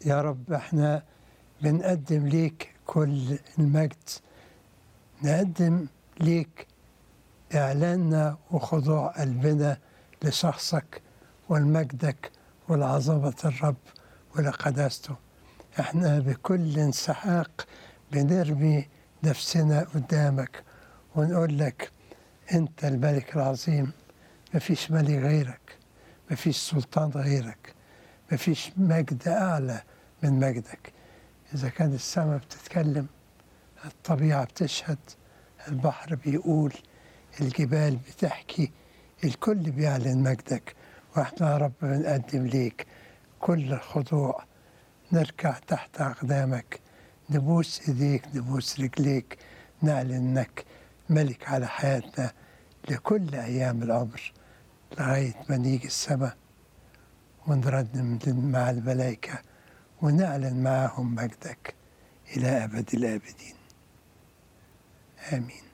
يا رب احنا بنقدم ليك كل المجد نقدم ليك إعلاننا وخضوع قلبنا لشخصك ولمجدك ولعظمة الرب ولقداسته احنا بكل انسحاق بنرمي نفسنا قدامك ونقول لك انت الملك العظيم مفيش ملك غيرك مفيش سلطان غيرك مفيش مجد أعلى من مجدك إذا كان السماء بتتكلم الطبيعة بتشهد البحر بيقول الجبال بتحكي الكل بيعلن مجدك واحنا يا رب بنقدم ليك كل الخضوع نركع تحت أقدامك نبوس إيديك نبوس رجليك نعلن إنك ملك على حياتنا لكل أيام العمر لغاية ما نيجي السماء ونردم مع الملائكة ونعلن معهم مجدك إلى أبد الآبدين آمين